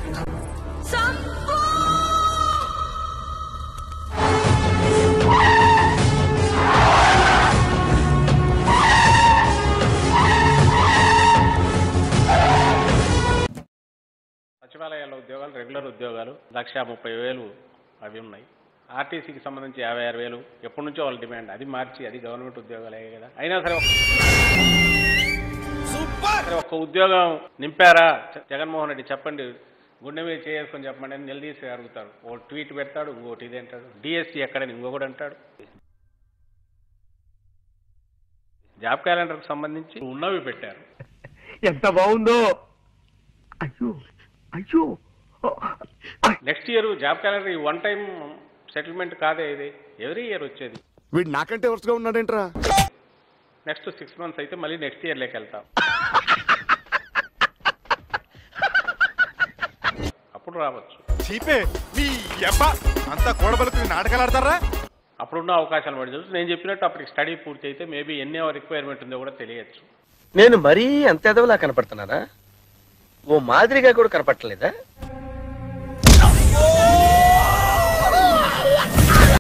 సచివాలయాల ఉద్యోగాలు రెగ్యులర్ ఉద్యోగాలు లక్ష ముప్పై వేలు అవి ఉన్నాయి ఆర్టీసీకి సంబంధించి యాభై ఆరు వేలు ఎప్పటి నుంచో వాళ్ళ డిమాండ్ అది మార్చి అది గవర్నమెంట్ ఉద్యోగాలే కదా అయినా సరే ఒక- సరే ఒక్క ఉద్యోగం నింపారా జ- జగన్మోహన్ రెడ్డి చెప్పండి గుండె మీద చేసుకొని చెప్పండి అని నిలదీసి అడుగుతాడు ఓ ట్వీట్ పెడతాడు ఇంకోటి ఇది అంటాడు డిఎస్సీ ఎక్కడని ఇంకొకటి అంటాడు జాబ్ క్యాలెండర్కి సంబంధించి ఉన్నవి పెట్టారు ఎంత బాగుందో అయ్యో అయ్యో నెక్స్ట్ ఇయర్ జాబ్ క్యాలెండర్ ఈ వన్ టైం సెటిల్మెంట్ కాదే ఇది ఎవ్రీ ఇయర్ వచ్చేది వీడు నాకంటే వరుసగా ఉన్నాడేంట్రా నెక్స్ట్ సిక్స్ మంత్స్ అయితే మళ్ళీ నెక్స్ట్ ఇయర్ లేక వెళ్తాం అప్పుడు రావచ్చు చీపే మీ అబ్బా అంతా కూడబలుకు నాటకాలు ఆడతారా అప్పుడున్న అవకాశాలు పడి చూసి నేను చెప్పినట్టు అప్పటికి స్టడీ పూర్తి అయితే మేబీ ఎన్ని రిక్వైర్మెంట్ ఉందో కూడా తెలియచ్చు నేను మరీ అంత ఎదవలా కనపడుతున్నానా ఓ మాదిరిగా కూడా కనపడలేదా